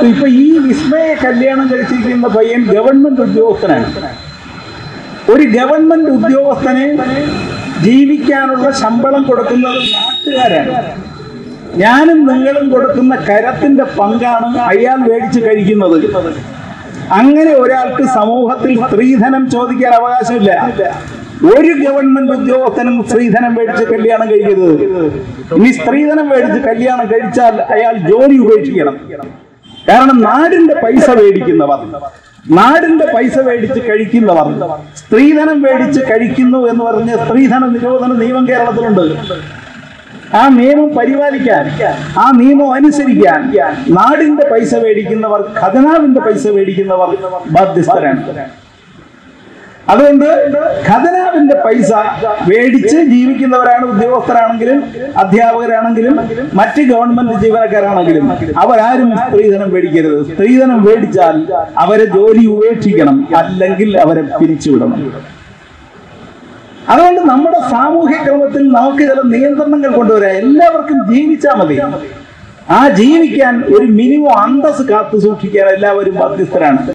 ഇപ്പൊ ഈ വിസ്മയെ കല്യാണം കഴിച്ചിരിക്കുന്ന പയ്യൻ ഗവൺമെന്റ് ഉദ്യോഗസ്ഥനാണ് ഒരു ഗവൺമെന്റ് ഉദ്യോഗസ്ഥനെ ജീവിക്കാനുള്ള ശമ്പളം കൊടുക്കുന്നത് നാട്ടുകാരാണ് ഞാനും നിങ്ങളും കൊടുക്കുന്ന കരത്തിന്റെ പങ്കാണ് അയാൾ മേടിച്ച് കഴിക്കുന്നത് അങ്ങനെ ഒരാൾക്ക് സമൂഹത്തിൽ സ്ത്രീധനം ചോദിക്കാൻ അവകാശമില്ല ഒരു ഗവൺമെന്റ് ഉദ്യോഗസ്ഥനും സ്ത്രീധനം മേടിച്ച് കല്യാണം കഴിക്കരുത് ഇനി സ്ത്രീധനം മേടിച്ച് കല്യാണം കഴിച്ചാൽ അയാൾ ജോലി ഉപേക്ഷിക്കണം കാരണം നാടിന്റെ പൈസ മേടിക്കുന്നവർ നാടിന്റെ പൈസ മേടിച്ച് കഴിക്കുന്നവർ സ്ത്രീധനം മേടിച്ച് കഴിക്കുന്നു എന്ന് പറഞ്ഞ് സ്ത്രീധന നിരോധന നിയമം കേരളത്തിലുണ്ട് ആ നിയമം പരിപാലിക്കാൻ ആ നിയമം അനുസരിക്കാൻ നാടിന്റെ പൈസ മേടിക്കുന്നവർ ഖജനാവിന്റെ പൈസ മേടിക്കുന്നവർ ബാധ്യസ്ഥരാണ് അതുകൊണ്ട് ഖജനാവിന്റെ പൈസ മേടിച്ച് ജീവിക്കുന്നവരാണ് ഉദ്യോഗസ്ഥരാണെങ്കിലും അധ്യാപകരാണെങ്കിലും മറ്റ് ഗവൺമെന്റ് ജീവനക്കാരാണെങ്കിലും അവരാരും സ്ത്രീധനം മേടിക്കരുത് സ്ത്രീധനം മേടിച്ചാൽ അവരെ ജോലി ഉപേക്ഷിക്കണം അല്ലെങ്കിൽ അവരെ പിരിച്ചുവിടണം അതുകൊണ്ട് നമ്മുടെ സാമൂഹ്യ ക്രമത്തിൽ നമുക്ക് ചില നിയന്ത്രണങ്ങൾ കൊണ്ടുവരാം എല്ലാവർക്കും ജീവിച്ചാൽ മതി ആ ജീവിക്കാൻ ഒരു മിനിമം അന്തസ് കാത്തു സൂക്ഷിക്കാൻ എല്ലാവരും ബാധ്യസ്ഥരാണ്